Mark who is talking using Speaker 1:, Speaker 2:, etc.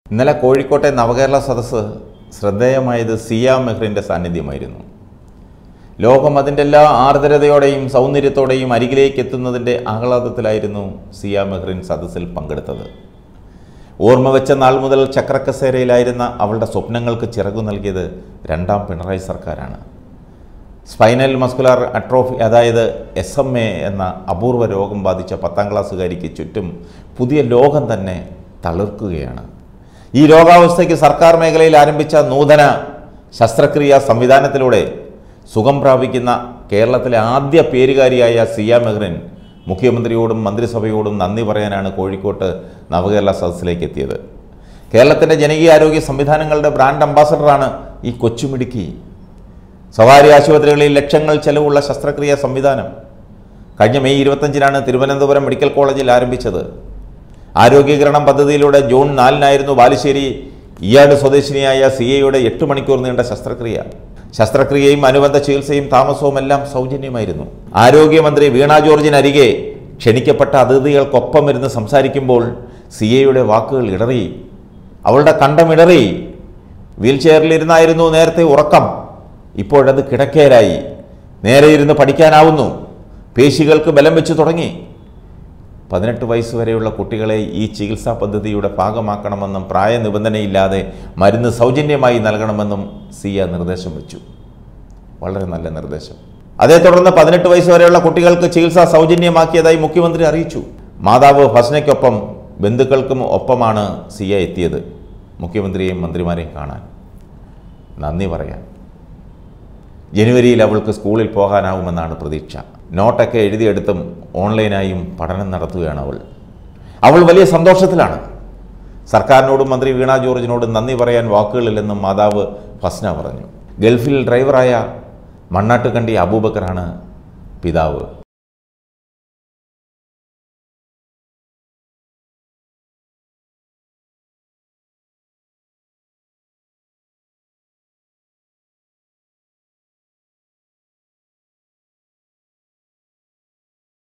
Speaker 1: ഇന്നലെ കോഴിക്കോട്ടെ നവകേരള സദസ്സ് ശ്രദ്ധേയമായത് സിയ മെഹ്റിൻ്റെ സാന്നിധ്യമായിരുന്നു ലോകം അതിൻ്റെ എല്ലാ ആർദ്രതയോടെയും സൗന്ദര്യത്തോടെയും അരികിലേക്ക് എത്തുന്നതിൻ്റെ ആഹ്ലാദത്തിലായിരുന്നു സിയ മെഹ്റിൻ സദസ്സിൽ പങ്കെടുത്തത് ഓർമ്മ വെച്ച നാൾ മുതൽ ചക്രക്കസേരയിലായിരുന്ന അവളുടെ സ്വപ്നങ്ങൾക്ക് ചിറകു നൽകിയത് രണ്ടാം പിണറായി സർക്കാരാണ് സ്പൈനൽ മസ്കുലാർ അട്രോഫി അതായത് എസ് എം എ എന്ന അപൂർവ രോഗം ബാധിച്ച പത്താം ക്ലാസ്സുകാരിക്ക് ചുറ്റും പുതിയ ലോകം തന്നെ തളിർക്കുകയാണ് ഈ രോഗാവസ്ഥയ്ക്ക് സർക്കാർ മേഖലയിൽ ആരംഭിച്ച നൂതന ശസ്ത്രക്രിയാ സംവിധാനത്തിലൂടെ സുഖം പ്രാപിക്കുന്ന കേരളത്തിലെ ആദ്യ പേരുകാരിയായ സിയ മെഹ്റിൻ മുഖ്യമന്ത്രിയോടും മന്ത്രിസഭയോടും നന്ദി പറയാനാണ് കോഴിക്കോട്ട് നവകേരള സദസ്സിലേക്ക് എത്തിയത് കേരളത്തിൻ്റെ ജനകീയാരോഗ്യ സംവിധാനങ്ങളുടെ ബ്രാൻഡ് അംബാസഡറാണ് ഈ കൊച്ചുമിടുക്കി സ്വകാര്യ ആശുപത്രികളിൽ ലക്ഷങ്ങൾ ചെലവുള്ള ശസ്ത്രക്രിയാ സംവിധാനം കഴിഞ്ഞ മെയ് ഇരുപത്തഞ്ചിനാണ് തിരുവനന്തപുരം മെഡിക്കൽ കോളേജിൽ ആരംഭിച്ചത് ആരോഗ്യകിരണം പദ്ധതിയിലൂടെ ജൂൺ നാലിനായിരുന്നു ബാലുശ്ശേരി ഇയാട് സ്വദേശിനിയായ സി എയുടെ എട്ട് മണിക്കൂർ നീണ്ട ശസ്ത്രക്രിയ ശസ്ത്രക്രിയയും അനുബന്ധ ചികിത്സയും താമസവും എല്ലാം സൗജന്യമായിരുന്നു ആരോഗ്യമന്ത്രി വീണ ജോർജിനരികെ ക്ഷണിക്കപ്പെട്ട അതിഥികൾക്കൊപ്പം ഇരുന്ന് സംസാരിക്കുമ്പോൾ സി എയുടെ വാക്കുകൾ ഇടറി അവളുടെ കണ്ടമിടറി വീൽ ചെയറിലിരുന്നായിരുന്നു നേരത്തെ ഉറക്കം ഇപ്പോഴത് കിടക്കയിലായി നേരെ ഇരുന്ന് പഠിക്കാനാവുന്നു പേശികൾക്ക് ബലം വെച്ച് തുടങ്ങി പതിനെട്ട് വയസ്സ് വരെയുള്ള കുട്ടികളെ ഈ ചികിത്സാ പദ്ധതിയുടെ ഭാഗമാക്കണമെന്നും പ്രായനിബന്ധനയില്ലാതെ മരുന്ന് സൗജന്യമായി നൽകണമെന്നും സിയ നിർദ്ദേശം വെച്ചു വളരെ നല്ല നിർദ്ദേശം അതേ തുടർന്ന് പതിനെട്ട് വയസ്സ് വരെയുള്ള കുട്ടികൾക്ക് ചികിത്സ സൗജന്യമാക്കിയതായി മുഖ്യമന്ത്രി അറിയിച്ചു മാതാവ് ഭസ്നയ്ക്കൊപ്പം ബന്ധുക്കൾക്കും ഒപ്പമാണ് സിയ എത്തിയത് മുഖ്യമന്ത്രിയെയും മന്ത്രിമാരെയും കാണാൻ നന്ദി പറയാൻ ജനുവരിയിൽ അവൾക്ക് സ്കൂളിൽ പോകാനാവുമെന്നാണ് പ്രതീക്ഷ നോട്ടൊക്കെ എഴുതിയെടുത്തും ഓൺലൈനായും പഠനം നടത്തുകയാണ് അവൾ അവൾ വലിയ സന്തോഷത്തിലാണ് സർക്കാരിനോടും മന്ത്രി വീണ ജോർജിനോടും നന്ദി പറയാൻ വാക്കുകളില്ലെന്നും മാതാവ് ഫസ്ന പറഞ്ഞു ഗൾഫിൽ ഡ്രൈവറായ മണ്ണാട്ടുകണ്ടി അബൂബക്കറാണ് പിതാവ്